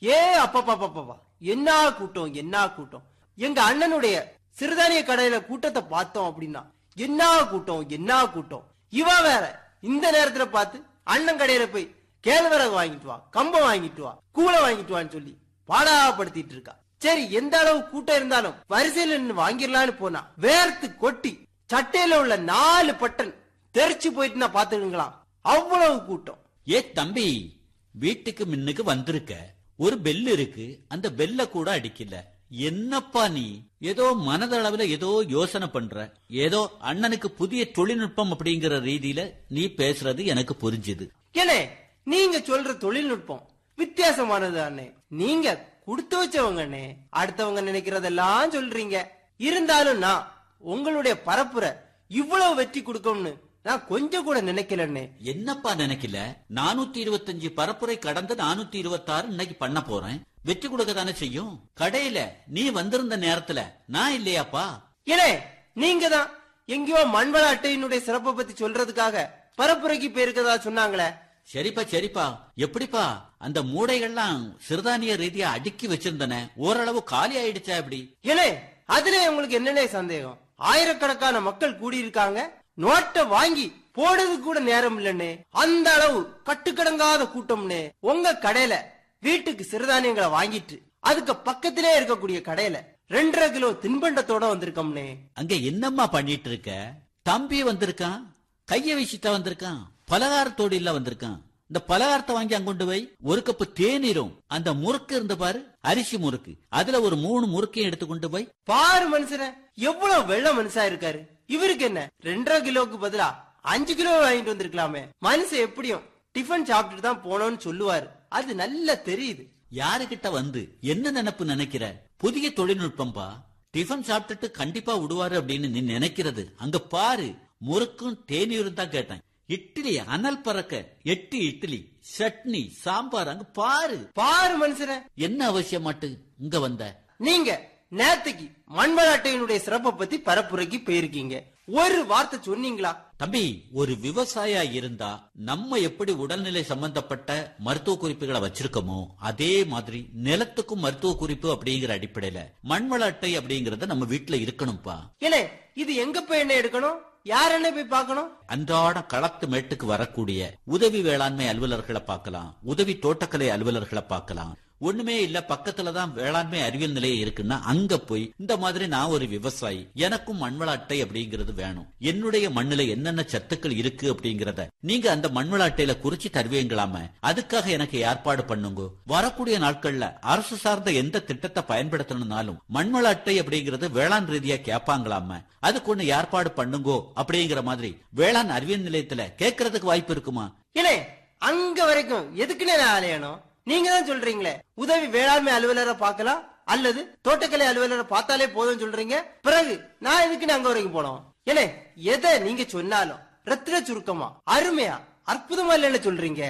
ஏ அப்பப்பா என்ன கூட்டம் என்ன கூட்டம் எங்க அண்ணனுடைய சிறுதானிய கடையில கூட்டத்தை பார்த்தோம் அப்படின்னா என்ன கூட்டம் என்ன கூட்டம் இவ வேற இந்த நேரத்துல பார்த்து அண்ணன் கடையில போய் கேழ்வரகு வாங்கிட்டு வா கம்பம் வாங்கிட்டு வா கூளை வாங்கிட்டு வான்னு சொல்லி பாடாப்படுத்திட்டு இருக்கா சரி எந்த அளவு கூட்டம் இருந்தாலும் வரிசையில நின்னு வாங்கிடலான்னு போனா வேர்த்து கொட்டி சட்டையில உள்ள நாலு பட்டன் தெரிச்சு போயிட்டு நான் பாத்துக்கங்களாம் அவ்வளவு கூட்டம் ஏ தம்பி வீட்டுக்கு முன்னுக்கு வந்திருக்க ஒரு பெல் இருக்கு அந்த பெல்ல கூட அடிக்கல என்னப்பா நீ ஏதோ மனதளவுல ஏதோ யோசனை பண்ற ஏதோ அண்ணனுக்கு புதிய தொழில்நுட்பம் அப்படிங்கிற ரீதியில நீ பேசுறது எனக்கு புரிஞ்சுது ஏனே நீங்க சொல்ற தொழில்நுட்பம் வித்தியாசமானது அண்ணே நீங்க கொடுத்து வச்சவங்க அண்ணே அடுத்தவங்க நினைக்கிறதெல்லாம் சொல்றீங்க இருந்தாலும் நான் உங்களுடைய பரப்புரை இவ்வளவு வெற்றி கொடுக்கும்னு நான் கொஞ்சம் கூட நினைக்கலண்ணே என்னப்பா நினைக்கல நானூத்தி இருபத்தஞ்சு பரப்புரை கடந்து நானூத்தி இருபத்தாறு இன்னைக்கு பண்ண போறேன் வெற்றி கொடுக்க தானே செய்யும் கடையில நீ வந்திருந்த நேரத்துல நான் இல்லையாப்பா ஏனே நீங்க தான் எங்கேயோ மண்வள அட்டையினுடைய சிறப்பை பத்தி சொல்றதுக்காக பரப்புரைக்கு போயிருக்கதா சொன்னாங்களே சரிப்பா சரிப்பா எப்படிப்பா அந்த மூடைகள்லாம் சிறுதானிய ரீதியா அடுக்கி வச்சிருந்தன ஓரளவு காலி ஆயிடுச்சா எப்படி ஏனே அதுல உங்களுக்கு என்னனே சந்தேகம் ஆயிரக்கணக்கான மக்கள் கூடியிருக்காங்க நோட்டை வாங்கி போடுறது கூட நேரம் இல்லன்னே அந்த அளவு கட்டுக்கடங்காத கூட்டம்னே உங்க கடையில வீட்டுக்கு சிறுதானியங்களை வாங்கிட்டு அதுக்கு பக்கத்திலே இருக்கக்கூடிய கடையில ரெண்டரை கிலோ தின்பண்டத்தோட வந்திருக்கோம்னே அங்க என்னம்மா பண்ணிட்டு இருக்க தம்பி வந்திருக்கான் கைய வீசிட்டா வந்திருக்கான் பலகாரத்தோடு இல்ல வந்திருக்கான் இந்த பலகாரத்தை வாங்கி அங்கொண்டு போய் ஒரு கப்பு தேநீரும் அந்த முறுக்கு இருந்த பாரு அரிசி முறுக்கு அதுல ஒரு மூணு முறுக்கையும் எடுத்து கொண்டு போய் பாரு மனுஷன எவ்வளவு வெள்ள மனுஷா இருக்காரு இவருக்கு என்ன ரெண்டரை கிலோவுக்கு பதிலா அஞ்சு கிலோ வாங்கிட்டு வந்திருக்கலாமே மனுஷன் எப்படியும் டிஃபன் சாப்பிட்டுட்டு தான் போனோம்னு சொல்லுவாரு அது நல்லா தெரியுது யாருகிட்ட வந்து என்ன நினைப்பு நினைக்கிற புதிய தொழில்நுட்பம்பா டிஃபன் சாப்பிட்டுட்டு கண்டிப்பா விடுவாரு அப்படின்னு நீ நினைக்கிறது அங்க பாரு முறுக்கும் தேநீரும் தான் கேட்டேன் இட்லி அனல் பறக்க எட்டு இட்லி சட்னி சாம்பார் அங்க பாரு பாரு மனுஷன என்ன அவசியமாட்டு இங்க வந்த நீங்க நேத்துக்கு மண்வளாட்டையினுடைய சிறப்பை பத்தி பரப்புரைக்கு போயிருக்கீங்க ஒரு வார்த்தை சொன்னீங்களா தம்பி ஒரு விவசாயியா இருந்தா நம்ம எப்படி உடல்நிலை சம்பந்தப்பட்ட மருத்துவ குறிப்புகளை வச்சிருக்கோமோ அதே மாதிரி நிலத்துக்கும் மருத்துவ குறிப்பு அப்படிங்கிற அடிப்படையில மண்வள அட்டை அப்படிங்கறத நம்ம வீட்டுல இருக்கணும்ப்பா ஏனே இது எங்க போய் என்ன எடுக்கணும் யார் என்ன போய் பார்க்கணும் அன்றாட களத்து மேட்டுக்கு வரக்கூடிய உதவி வேளாண்மை அலுவலர்களை பார்க்கலாம் உதவி தோட்டக்கலை அலுவலர்களை பார்க்கலாம் ஒண்ணுமே இல்ல பக்கத்துலதான் வேளாண்மை அறிவியல் நிலையம் இருக்குன்னா அங்க போய் இந்த மாதிரி நான் ஒரு விவசாயி எனக்கும் மண்வள அட்டை அப்படிங்கிறது வேணும் என்னுடைய மண்ணுல என்னென்ன சத்துக்கள் இருக்கு அப்படிங்கறத நீங்க அந்த மண்வள அட்டையில குறிச்சு தருவீங்களாம அதுக்காக எனக்கு ஏற்பாடு பண்ணுங்க வரக்கூடிய நாட்கள்ல அரசு சார்ந்த எந்த திட்டத்தை பயன்படுத்தணும்னாலும் மண்வள அட்டை அப்படிங்கறது வேளாண் ரீதியா கேட்பாங்களாம அதுக்கு ஒண்ணு ஏற்பாடு பண்ணுங்கோ அப்படிங்கிற மாதிரி வேளாண் அறிவியல் நிலையத்துல கேட்கறதுக்கு வாய்ப்பு இருக்குமா ஏனே அங்க வரைக்கும் எதுக்குன்னே நான் அலையணும் நீங்க தான் சொல்றீங்களே உதவி வேளாண்மை அலுவலரை பார்க்கலாம் அல்லது தோட்டக்கலை அலுவலரை பார்த்தாலே போதும் சொல்றீங்க பிறகு நான் எதுக்குன்னு அங்க வரைக்கும் போனோம் ஏனே எதை நீங்க சொன்னாலும் ரத்தின சுருக்கமா அருமையா அற்புதமா இல்லைன்னு சொல்றீங்க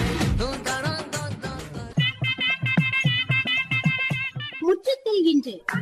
முற்றத்தில் இன்று